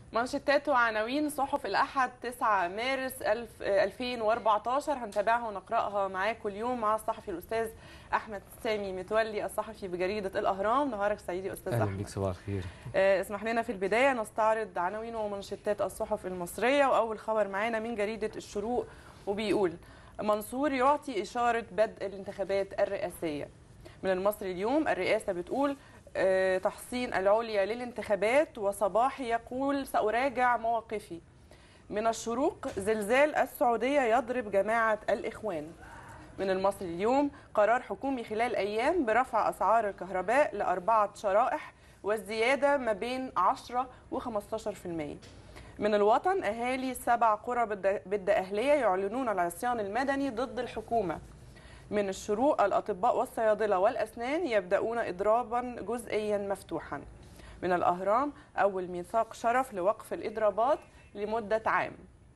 مانشيتات وعناوين صحف الأحد 9 مارس 1000 2014 هنتابعها ونقرأها معاكم اليوم مع الصحفي الأستاذ أحمد سامي متولي الصحفي بجريدة الأهرام نهارك سعيد يا أستاذ اهلا أحمد بيك صباح الخير آه، اسمح لنا في البداية نستعرض عناوين ومنشطات الصحف المصرية وأول خبر معانا من جريدة الشروق وبيقول منصور يعطي إشارة بدء الانتخابات الرئاسية من المصري اليوم الرئاسة بتقول آه، تحصين العليا للانتخابات وصباحي يقول سأراجع مواقفي من الشروق زلزال السعودية يضرب جماعة الإخوان من المصري اليوم قرار حكومي خلال أيام برفع أسعار الكهرباء لأربعة شرائح والزيادة ما بين 10 و 15% من الوطن أهالي سبع قرى بالد- بالدقهلية يعلنون العصيان المدني ضد الحكومة من الشروق الأطباء والصيادلة والأسنان يبدأون إضرابا جزئيا مفتوحا من الأهرام أول ميثاق شرف لوقف الإضرابات لمدة عام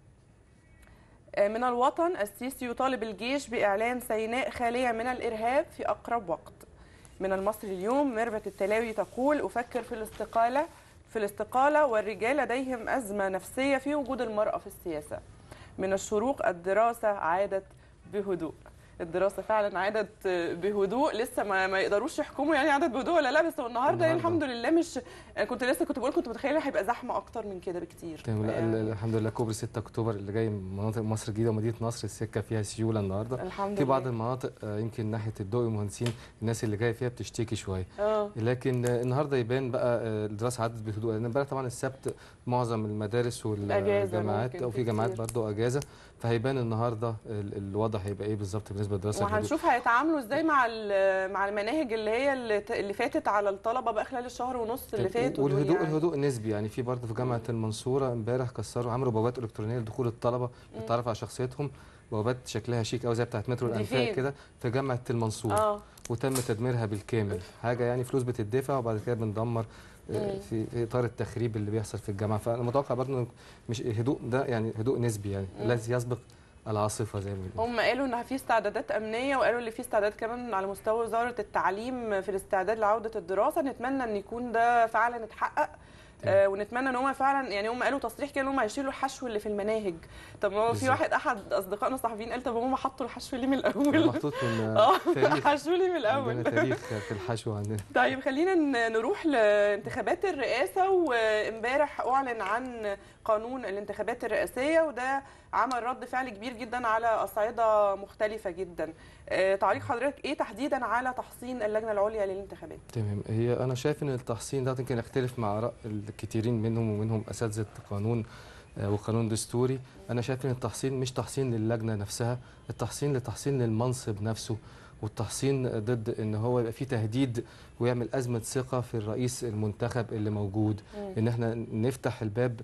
من الوطن السيسي يطالب الجيش بإعلان سيناء خالية من الإرهاب في أقرب وقت من المصري اليوم ميرفت التلاوي تقول أفكر في الاستقالة في الاستقالة والرجال لديهم أزمة نفسية في وجود المرأة في السياسة من الشروق الدراسة عادت بهدوء الدراسة فعلا عادت بهدوء لسه ما, ما يقدروش يحكموا يعني عادت بهدوء ولا لا بس هو النهارده يعني النهاردة. الحمد لله مش أنا كنت لسه كنت بقول كنت متخيله هيبقى زحمه اكتر من كده بكتير تمام لا يعني ال- الحمد لله كوبري 6 اكتوبر اللي جاي من مناطق مصر الجديده ومدينه نصر السكه فيها سيوله النهارده الحمد في لله بعض المناطق آه، يمكن ناحيه الدقي ومهندسين الناس اللي جايه فيها بتشتكي شويه اه لكن آه، النهارده يبان بقى آه، الدراسه عدت بهدوء لان امبارح طبعا السبت معظم المدارس أجازة والجامعات ممكن او في في جامعات كتير. برضه اجازه فهيبان النهارده ال- الوضع هيبقى ايه بالظبط بالنسبه للدراسه الهدوء. وهنشوف هيتعاملوا ازاي مع ال- مع المناهج اللي هي اللي ت- اللي فاتت على الطلبه بقى خلال الشهر ونص اللي فاتوا دول والهدوء يعني. الهدوء نسبي يعني في برضه في جامعه المنصوره امبارح كسروا عملوا بوابات الكترونيه لدخول الطلبه للتعرف على شخصيتهم بوابات شكلها شيك قوي زي بتاعت مترو دي الانفاق فين؟ كده في جامعه المنصوره اه وتم تدميرها بالكامل حاجه يعني فلوس بتدفع وبعد كده بندمر آه، مم. في في اطار التخريب اللي بيحصل في الجامعه فانا متوقع برضه إنه مش هدوء ده يعني هدوء نسبي يعني مم. الذي يسبق العاصفه زي ما بيقولوا هم قالوا ان في استعدادات امنيه وقالوا ان في استعداد كمان على مستوى وزاره التعليم في الاستعداد لعوده الدراسه نتمنى ان يكون ده فعلا اتحقق آه ونتمنى ان هم فعلا يعني هم قالوا تصريح كده ان هم هيشيلوا الحشو اللي في المناهج طب ما هو في بالظبط. واحد احد اصدقائنا الصحفيين قال طب هم حطوا الحشو ليه من ده الاول محطوط من اه آه، تاريخ حشو ليه من عندنا الاول تاريخ في الحشو عندنا طيب خلينا ن- نروح لانتخابات الرئاسة وامبارح أعلن عن قانون الانتخابات الرئاسية وده عمل رد فعل كبير جدا على أصعدة مختلفة جدا آه، تعليق حضرتك إيه تحديدا على تحصين اللجنة العليا للانتخابات؟ تمام هي انا شايف ان التحصين ده يمكن يختلف مع اراء الكثيرين منهم ومنهم اساتذه قانون آه، وقانون دستوري انا شايف ان التحصين مش تحصين للجنه نفسها التحصين لتحصين للمنصب نفسه والتحصين ضد ان هو يبقى فيه تهديد ويعمل ازمه ثقه في الرئيس المنتخب اللي موجود ان احنا نفتح الباب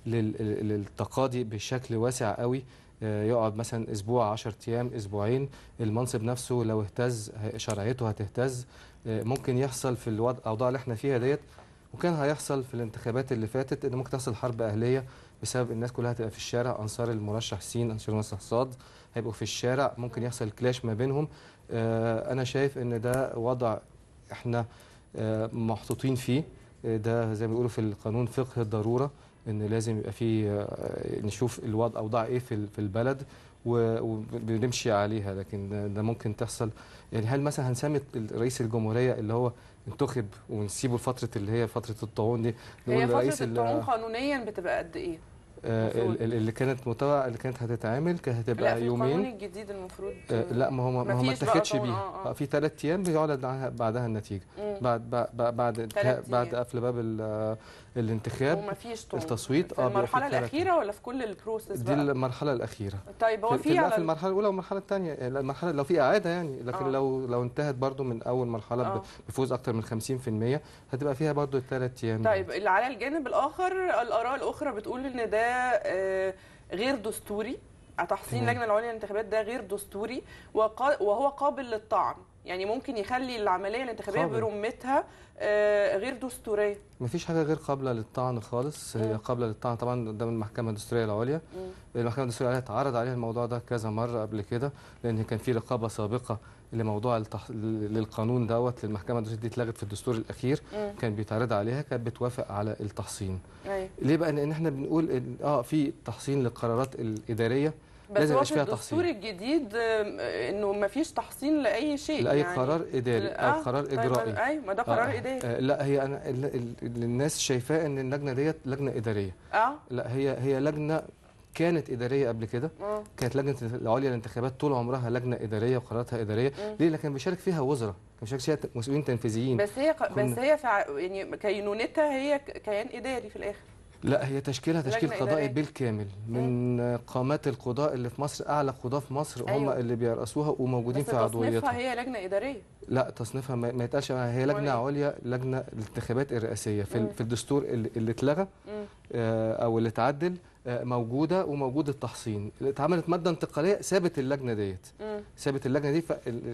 لل- للتقاضي بشكل واسع قوي آه، يقعد مثلا اسبوع 10 ايام اسبوعين المنصب نفسه لو اهتز ه- شرعيته هتهتز آه، ممكن يحصل في الوضع الاوضاع اللي احنا فيها ديت وكان هيحصل في الانتخابات اللي فاتت ان ممكن تحصل حرب اهليه بسبب الناس كلها هتبقى في الشارع انصار المرشح س انصار المرشح صاد هيبقوا في الشارع ممكن يحصل كلاش ما بينهم آه، انا شايف ان ده وضع احنا آه، محطوطين فيه آه، ده زي ما بيقولوا في القانون فقه الضروره ان لازم يبقى في آه، نشوف الوضع اوضاع ايه في ال- في البلد و- وبنمشي عليها لكن ده- ده ممكن تحصل يعني هل مثلا هنسمي رئيس الجمهوريه اللي هو انتخب ونسيبه لفتره اللي هي فتره الطاعون دي هي نقول رئيس فترة ال- الطاعون قانونيا بتبقى قد إيه؟ آه، المفروض. ال- ال- اللي كانت متوقع اللي كانت هتتعمل كانت لا هتبقى في القانون يومين الجديد المفروض آه، لا ما هو ما هو ما مفيش بقى اتاخدش طبعاً، بيها آه، آه. آه، في ثلاث ايام بيعلن عنها بعدها النتيجه مم. بعد بعد بعد انتهاء- تلات بعد أيام. قفل باب ال- الانتخاب ومفيش طعون التصويت، في آه، بيبقى في المرحلة تلات الأخيرة ولا في كل البروسيس دي بقى؟ المرحله الاخيره طيب هو في, في في, لا، على في ال- المرحله الاولى والمرحله الثانيه المرحله لو في اعاده يعني لكن آه. لو لو انتهت برضو من اول مرحله آه. ب- بفوز اكتر من 50% هتبقى فيها برضو الثلاث ايام طيب اللي على الجانب الاخر الاراء الاخرى بتقول ان ده آه، غير دستوري تحصين تمام. اللجنه العليا للانتخابات ده غير دستوري وقا- وهو قابل للطعن يعني ممكن يخلي العمليه الانتخابيه قابل. برمتها آه، غير دستوريه مفيش حاجه غير قابله للطعن خالص هي مم. قابله للطعن طبعا قدام المحكمه الدستوريه العليا مم. المحكمه الدستوريه العليا اتعرض عليها الموضوع ده كذا مره قبل كده لان كان في رقابه سابقه لموضوع التح... للقانون دوت للمحكمه الدستوريه دي اتلغت في الدستور الاخير مم. كان بيتعرض عليها كانت بتوافق على التحصين أيوة. ليه بقى لان احنا بنقول إن اه في تحصين للقرارات الاداريه بس لازم هو يبقاش في فيها الدستور تحصين. الجديد آم، انه ما فيش تحصين لاي شيء لاي يعني قرار اداري او آه، قرار طيب، اجرائي ايوه ما ده قرار آه، اداري آه لا هي انا ال- ال- اللي الناس شايفاه ان اللجنه ديت لجنه اداريه اه لا هي هي لجنه كانت اداريه قبل كده اه كانت لجنه العليا للانتخابات طول عمرها لجنه اداريه وقراراتها اداريه مم. ليه لكن بيشارك فيها وزراء كان بيشارك فيها مسؤولين تنفيذيين بس هي ق- بس كنا- هي فع... يعني كينونتها هي ك- كيان اداري في الاخر لا هي تشكيلها تشكيل لجنة قضائي إدارية. بالكامل من قامات القضاء اللي في مصر اعلى قضاه في مصر هم أيوة. اللي بيرأسوها وموجودين بس في عضويتها تصنيفها هي لجنه اداريه لا تصنيفها ما ما يتقالش عنها. هي أمال لجنه إيه؟ عليا لجنه الانتخابات الرئاسيه في, مم. ال- في الدستور اللي, اللي اتلغى مم. آه، او اللي اتعدل آه، موجوده وموجود التحصين اللي اتعملت ماده انتقاليه سابت اللجنه ديت مم. سابت اللجنه دي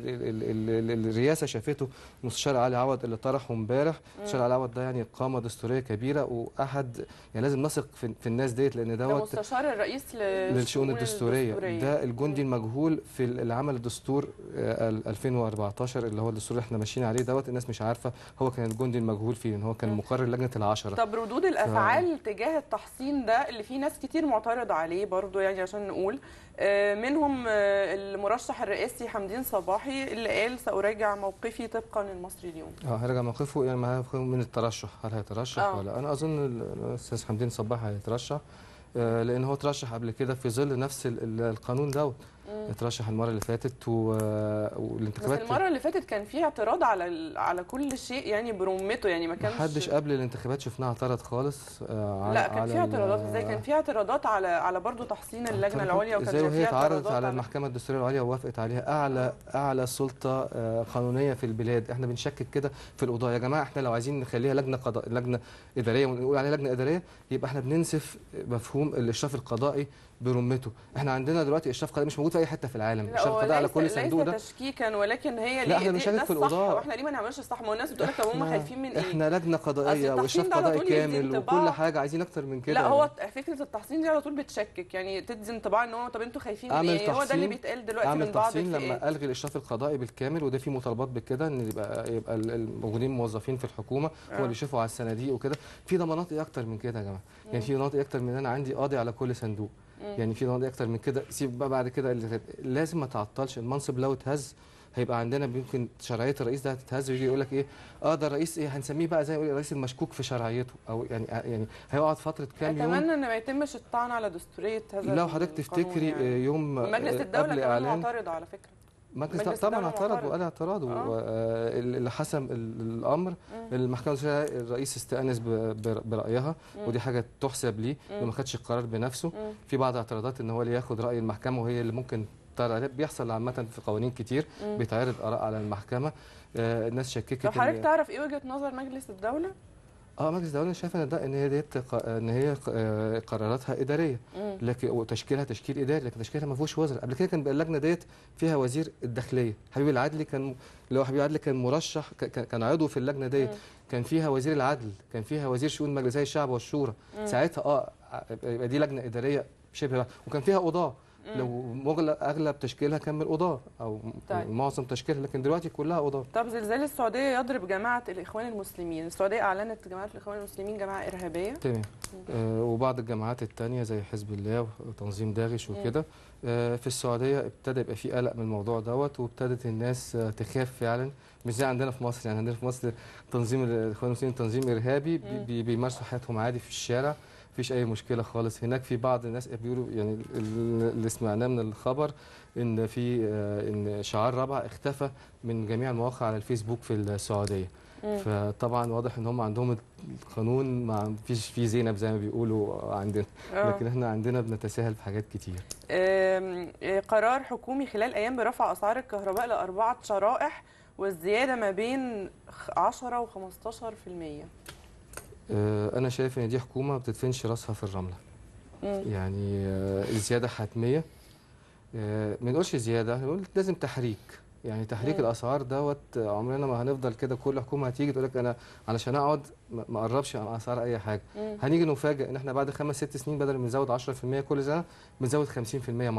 فالرئاسه شافته مستشار علي عوض اللي طرحه امبارح مستشار علي عوض ده يعني قامه دستوريه كبيره واحد يعني لازم نثق في, في الناس ديت لان ده دوت مستشار الرئيس للشؤون الدستوريه ده الجندي مم. المجهول في اللي عمل الدستور آه، ال- 2014 اللي هو الدستور اللي احنا ماشيين عليه دوت الناس مش عارفه هو كان الجندي المجهول فيه لان هو كان مم. مقرر لجنه العشره طب ردود الافعال تجاه التحصين ده اللي فيه ناس كتير معترض عليه برضو يعني عشان نقول آه، منهم آه، المرشح الرئاسي حمدين صباحي اللي قال ساراجع موقفي طبقا للمصري اليوم اه هيرجع موقفه يعني ما هو من الترشح هل هيترشح آه. ولا انا اظن ال- الاستاذ حمدين صباح هيترشح آه، لان هو ترشح قبل كده في ظل نفس ال- ال- القانون دوت مم. اترشح المره اللي فاتت و- بس والانتخابات المره اللي فاتت كان في اعتراض على ال- على كل شيء يعني برمته يعني ما ما كانش حدش قبل الانتخابات شفناه اعترض خالص آه، على لا كان على في اعتراضات ال- ازاي كان في اعتراضات على على برضه تحصين اللجنه اعتراضات العليا وكان ازاي وهي فيها اتعرضت اعتراضات على المحكمه الدستوريه العليا ووافقت عليها اعلى اعلى سلطه آه، قانونيه في البلاد احنا بنشكك كده في القضاه يا جماعه احنا لو عايزين نخليها لجنه قضاء لجنه اداريه ونقول عليها لجنه اداريه يبقى احنا بننسف مفهوم الاشراف القضائي برمته احنا عندنا دلوقتي اشراف قضائي مش موجود في اي حته في العالم لا الاشراف هو القضائي على ليس- كل صندوق ده ليس تشكيكا ولكن هي لا، ليه احنا دي- بنشارك ده في الصح القضاء. واحنا ليه ما نعملش الصح ما هو الناس بتقول لك طب هم احنا- خايفين من ايه احنا لجنه قضائيه أصل واشراف التحصين ده على قضائي طول يدي كامل انطباع. وكل حاجه عايزين اكتر من كده لا يعني. هو فكره التحصين دي على طول بتشكك يعني تدي انطباع ان هو طب انتوا خايفين من أعمل ايه هو ده اللي تحصين- بيتقال دلوقتي اعمل من بعض تحصين الفئات لما الغي الاشراف القضائي بالكامل وده في مطالبات بكده ان يبقى يبقى ال- الموجودين موظفين في الحكومه آه. هو اللي يشرفوا على الصناديق وكده في ضمانات ايه اكتر من كده يا جماعه يعني في ضمانات ايه اكتر من ان انا عندي قاضي على كل صندوق مم. يعني في ضمانات ايه اكتر من كده سيب بقى بعد كده اللي لازم ما تعطلش المنصب لو اتهز هيبقى عندنا ممكن شرعيه الرئيس ده هتتهز ويجي يقول لك ايه اه ده الرئيس ايه هنسميه بقى زي ما يقول الرئيس المشكوك في شرعيته او يعني يعني هيقعد فتره كام يوم اتمنى ان ما يتمش الطعن على دستوريه هذا لو حضرتك القانون تفتكري يعني. يعني. يوم آه، مجلس الدوله قبل كمان اعلان معترض على فكره مجلس مجلس طبعا الدولة اعترض معترض. وقال اعتراض آه. اللي حسم ال- الامر مم. المحكمه الدستوريه الرئيس استانس ب- بر- برايها مم. ودي حاجه تحسب ليه مم. انه ما خدش القرار بنفسه مم. في بعض الاعتراضات ان هو اللي ياخد راي المحكمه وهي اللي ممكن تعرض عليه بيحصل عامه في قوانين كتير مم. بيتعرض اراء على المحكمه آه، الناس شككت طب حضرتك إن- تعرف ايه وجهه نظر مجلس الدوله؟ اه مجلس الدوله شايف ان ده ان هي ديت ق- ان هي ق- آه، قراراتها اداريه مم. لكن وتشكيلها تشكيل اداري لكن تشكيلها ما فيهوش وزراء قبل كده كان بقى اللجنه ديت فيها وزير الداخليه حبيب العدلي كان اللي هو حبيب العدلي كان مرشح ك- ك- كان عضو في اللجنه ديت مم. كان فيها وزير العدل كان فيها وزير شؤون مجلسي الشعب والشورى مم. ساعتها اه يبقى دي لجنه اداريه شبه وكان فيها قضاه مم. لو مغلق اغلب تشكيلها كان من القضاه او طيب. معظم تشكيلها لكن دلوقتي كلها قضاه طب زلزال السعوديه يضرب جماعه الاخوان المسلمين، السعوديه اعلنت جماعه الاخوان المسلمين جماعه ارهابيه تمام آه وبعض الجماعات التانية زي حزب الله وتنظيم داعش وكده آه في السعودية ابتدى يبقى في قلق من الموضوع دوت وابتدت الناس آه تخاف فعلا مش زي عندنا في مصر يعني عندنا في مصر تنظيم الاخوان المسلمين تنظيم ارهابي بي- مم. بي بيمارسوا حياتهم عادي في الشارع مفيش اي مشكله خالص هناك في بعض الناس بيقولوا يعني ال- اللي سمعناه من الخبر ان في آه، ان شعار رابعه اختفى من جميع المواقع على الفيسبوك في السعوديه مم. فطبعا واضح ان هم عندهم القانون ما فيش فيه زينب زي ما بيقولوا عندنا آه. لكن احنا عندنا بنتساهل في حاجات كتير آم، آه، قرار حكومي خلال ايام برفع اسعار الكهرباء لاربعه شرائح والزياده ما بين خ- 10 و15% آه، انا شايف ان دي حكومه ما بتدفنش راسها في الرمله مم. يعني آه، الزياده حتميه آه، ما نقولش زياده نقول لازم تحريك يعني تحريك مم. الاسعار دوت آه، عمرنا ما هنفضل كده كل حكومه هتيجي تقول لك انا علشان اقعد ما ما اقربش عن اسعار اي حاجه مم. هنيجي نفاجئ ان احنا بعد خمس ست سنين بدل ما نزود 10% كل سنه بنزود 50% مره واحده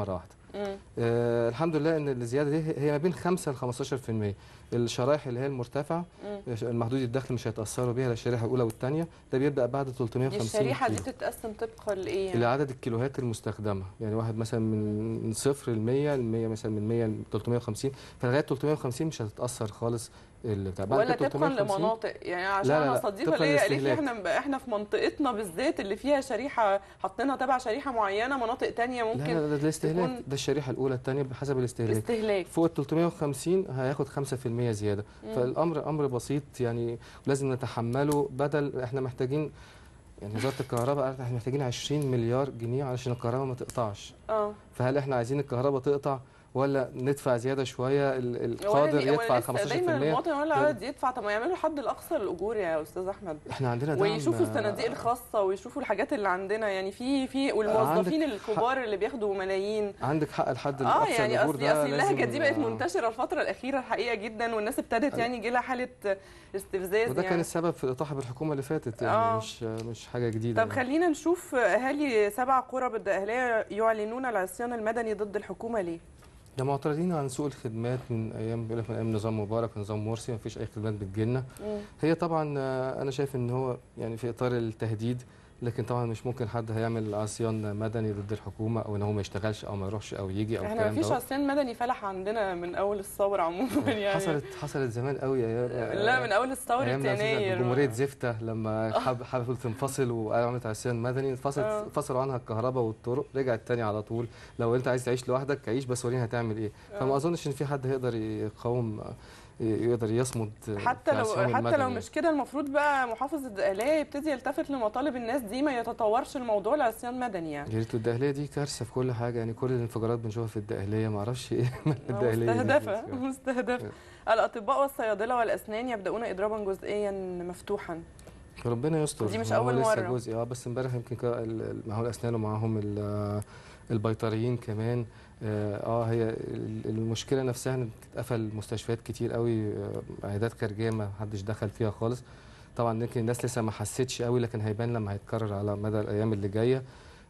مم. آه الحمد لله ان الزياده دي هي ما بين 5 ل 15% الشرائح اللي هي المرتفعه مم. المحدود الدخل مش هيتاثروا بيها لا الشريحه الاولى والثانيه ده بيبدا بعد دي 350 الشريحه دي كيلو. تتقسم طبقا لايه يعني؟ الى عدد الكيلوهات المستخدمه يعني واحد مثلا من صفر ل 100 ل 100 مثلا من 100 ل 350 فلغايه 350 مش هتتاثر خالص البتاع بعد ولا كده طبقا 350 لمناطق يعني عشان لا، لا، انا لا، صديقه طبقاً ليا قالت لي للاستهلاك. احنا احنا في منطقتنا بالذات اللي فيها شريحه حاطينها تبع شريحه معينه مناطق تانية لا ممكن لا ده الاستهلاك تكون- ده الشريحه الاولى الثانيه بحسب الاستهلاك استهلاك فوق ال 350 هياخد 5% زياده مم. فالامر امر بسيط يعني لازم نتحمله بدل احنا محتاجين يعني وزاره الكهرباء قالت احنا محتاجين 20 مليار جنيه علشان الكهرباء ما تقطعش اه فهل احنا عايزين الكهرباء تقطع ولا ندفع زياده شويه ال- ولا القادر دي- ولا يدفع لسه 15% دايما المواطن ولا ده- عاوز يدفع طب ما يعملوا حد الاقصى للاجور يا استاذ احمد احنا عندنا دعم ويشوفوا الصناديق الخاصه ويشوفوا الحاجات اللي عندنا يعني في في والموظفين عندك الكبار اللي بياخدوا ملايين عندك حق لحد اه الاقصى يعني الأجور اصل ده اصل اللهجه لازم- دي بقت آه. منتشره الفتره الاخيره الحقيقه جدا والناس ابتدت يعني يجي لها حاله استفزاز وده كان يعني السبب في الاطاحه بالحكومه اللي فاتت يعني آه. مش مش حاجه جديده طب يعني. خلينا نشوف اهالي سبع قرى بالدقهليه يعلنون العصيان المدني ضد الحكومه ليه؟ ده معترضين عن سوء الخدمات من ايام بيقول لك من ايام نظام مبارك ونظام مرسي مفيش اي خدمات بتجيلنا مم. هي طبعا آه، انا شايف ان هو يعني في اطار التهديد لكن طبعا مش ممكن حد هيعمل عصيان مدني ضد الحكومه او ان هو ما يشتغلش او ما يروحش او يجي او احنا الكلام مفيش ده عصيان مدني فلح عندنا من اول الثوره عموما يعني حصلت حصلت زمان قوي ايام لا من اول ثوره ايام العزيزة يناير جمهوريه زفته لما حب حبت تنفصل وعملت عصيان مدني آه. انفصلت فصلوا عنها الكهرباء والطرق رجعت تاني على طول لو انت عايز تعيش لوحدك عيش بس ورينا هتعمل ايه فما آه. اظنش ان في حد هيقدر يقاوم يقدر يصمد حتى في لو عصيان حتى لو المدني. مش كده المفروض بقى محافظ الدقهليه يبتدي يلتفت لمطالب الناس دي ما يتطورش الموضوع لعصيان مدني يعني يا ريت الدقهليه دي كارثه في كل حاجه يعني كل الانفجارات بنشوفها في الدقهليه ما اعرفش ايه الدقهليه دي مستهدفه بالذات. مستهدفه الاطباء والصيادله والاسنان يبداون اضرابا جزئيا مفتوحا ربنا يستر دي مش ما هو أول لسه مرة. جزء اه بس امبارح يمكن كا- ال- ال- معاهم الاسنان ومعاهم ال- البيطريين كمان اه آه، هي ال- المشكله نفسها ان اتقفل مستشفيات كتير قوي آه، عيادات خارجيه ما حدش دخل فيها خالص طبعا يمكن الناس لسه ما حسيتش قوي لكن هيبان لما هيتكرر على مدى الايام اللي جايه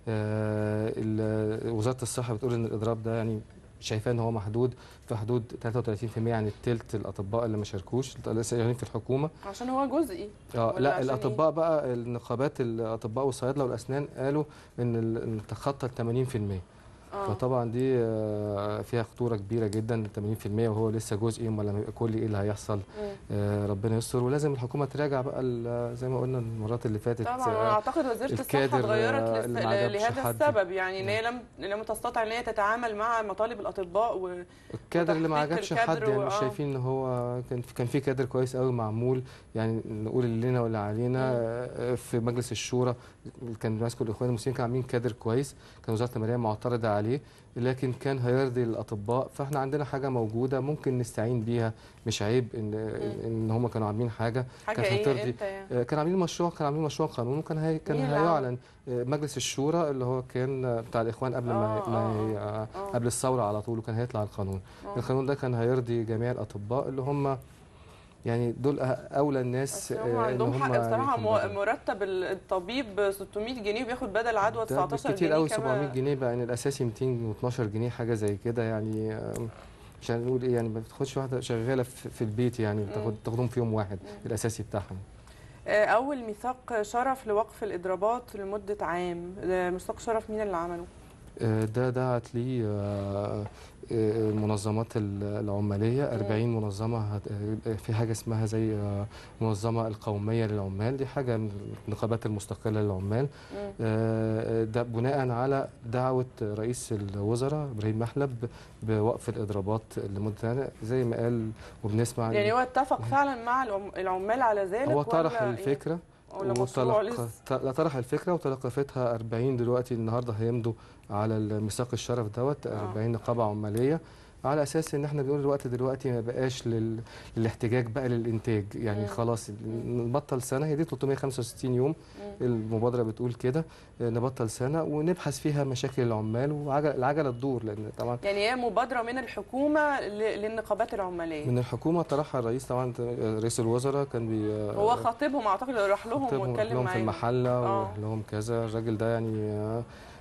آه، ال- وزاره الصحه بتقول ان الاضراب ده يعني شايفاه ان هو محدود في حدود 33% يعني الثلث الاطباء اللي ما شاركوش اللي شغالين في الحكومه عشان هو جزئي اه ولا لا عشان الاطباء بقى النقابات الاطباء والصيادله والاسنان قالوا ان ال- إن تخطى ال 80% اه فطبعا دي آه، فيها خطوره كبيره جدا 80% وهو لسه جزئي امال لما يبقى كلي ايه اللي هيحصل مم. آه، ربنا يستر ولازم الحكومه تراجع بقى ال- زي ما قلنا المرات اللي فاتت طبعا انا آه، اعتقد وزاره الصحه الكادر، اتغيرت آه، لس- اللي ما عجبش لهذا حد. السبب يعني ان هي لم لم تستطع ان هي تتعامل مع مطالب الاطباء و... الكادر اللي ما وتحقيق عجبش الكادر حد يعني و- مش آه. شايفين ان هو كان كان في كادر كويس قوي معمول يعني نقول اللي لنا واللي علينا آه، في مجلس الشورى اللي كان ماسكه الاخوان المسلمين كانوا عاملين كادر كويس كان وزاره الماليه معترضه عليه لكن كان هيرضي الاطباء فاحنا عندنا حاجه موجوده ممكن نستعين بيها مش عيب ان ان هم كانوا عاملين حاجه حاجه كانت ايه هترضي انت يعني آه، كان عاملين مشروع كان عاملين مشروع قانون وكان هي كان مين اللي هيعلن آه، مجلس الشورى اللي هو كان آه، بتاع الاخوان قبل ما آه، ما آه، ي- آه، آه. قبل الثوره على طول وكان هيطلع القانون آه. القانون ده كان هيرضي جميع الاطباء اللي هم يعني دول أه- اولى الناس بس هم آه، إن عندهم حق هم بصراحه يكونوا مو- بدل. مرتب الطبيب ب 600 جنيه وبياخد بدل عدوى ده 19 كتير جنيه قوي كمان. 700 جنيه بقى يعني الاساسي 212 جنيه حاجه زي كده يعني آه، مش هنقول ايه يعني ما بتاخدش واحده شغاله في في البيت يعني بتاخد تاخدهم في يوم واحد الاساسي بتاعهم آه، اول ميثاق شرف لوقف الاضرابات لمده عام ده ميثاق شرف مين اللي عمله آه، ده دعت لي آه، آه، المنظمات ال- العمالية 40 منظمة هت- آه، في حاجة اسمها زي آه، منظمة القومية للعمال دي حاجة من النقابات المستقلة للعمال مم. آه، ده بناء على دعوة رئيس الوزراء إبراهيم محلب بوقف الإضرابات لمدة يعني زي ما قال وبنسمع يعني هو اتفق فعلا مع العم- العمال على ذلك هو طرح ولا إيه؟ الفكرة ولا مشروع وتلق... لسه ت- لا طرح الفكره وتلقفتها 40 دلوقتي النهارده هيمضوا على الميثاق الشرف دوت آه. 40 نقابه عماليه على اساس ان احنا بنقول الوقت دلوقتي ما بقاش لل... للاحتجاج بقى للانتاج يعني مم. خلاص نبطل سنه هي دي 365 يوم مم. المبادره بتقول كده آه، نبطل سنه ونبحث فيها مشاكل العمال والعجله تدور لان طبعا يعني هي مبادره من الحكومه ل- للنقابات العماليه من الحكومه طرحها الرئيس طبعا رئيس الوزراء كان بي هو خاطبهم اعتقد راح لهم خطيبهم واتكلم لهم في معاهم المحله آه. وراح لهم كذا الراجل ده يعني آه،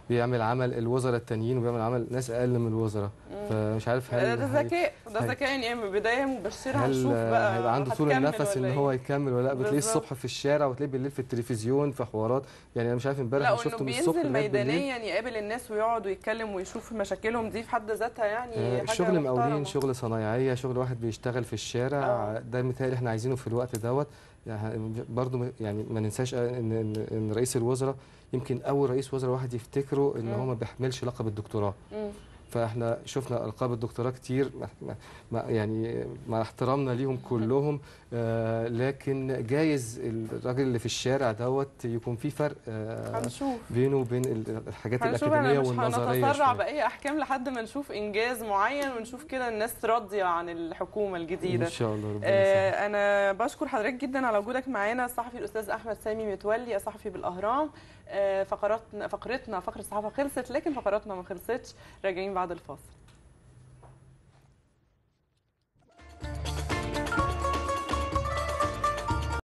بيعمل عمل الوزراء التانيين وبيعمل عمل ناس اقل من الوزراء فمش عارف هل ده هي- ذكاء ده هي- ذكاء يعني بدايه مبشره هل هنشوف بقى هيبقى عنده طول هتكمل النفس ان ولا هو إيه؟ يكمل ولا لا بتلاقيه بالظبط. الصبح في الشارع وتلاقيه بالليل في التلفزيون في حوارات يعني انا مش عارف امبارح لا أنا وانه شفته من الصبح بينزل لغايه بالليل ميدانيا يقابل الناس ويقعد ويتكلم ويشوف مشاكلهم دي في حد ذاتها يعني آه، حاجه شغل مقاولين محترمة. شغل صنايعيه شغل واحد بيشتغل في الشارع آه. ده متهيألي احنا عايزينه في الوقت دوت يعني برضو م- يعني ما ننساش ان ان, إن رئيس الوزراء يمكن اول رئيس وزراء واحد يفتكره ان مم. هو ما بيحملش لقب الدكتوراه مم. فاحنا شفنا القاب الدكتوراه كتير ما- ما- ما يعني مع احترامنا ليهم كلهم آه لكن جايز الراجل اللي في الشارع دوت يكون في فرق آه هنشوف بينه وبين ال- الحاجات هنشوف الاكاديميه انا مش والنظريه هنتسرع شوية. باي احكام لحد ما نشوف انجاز معين ونشوف كده الناس راضيه عن الحكومه الجديده ان شاء الله ربنا يسهل. آه، انا بشكر حضرتك جدا على وجودك معانا الصحفي الاستاذ احمد سامي متولي الصحفي بالاهرام آه، فقراتنا فقرتنا فقره الصحافه خلصت لكن فقراتنا ما خلصتش راجعين بعد الفاصل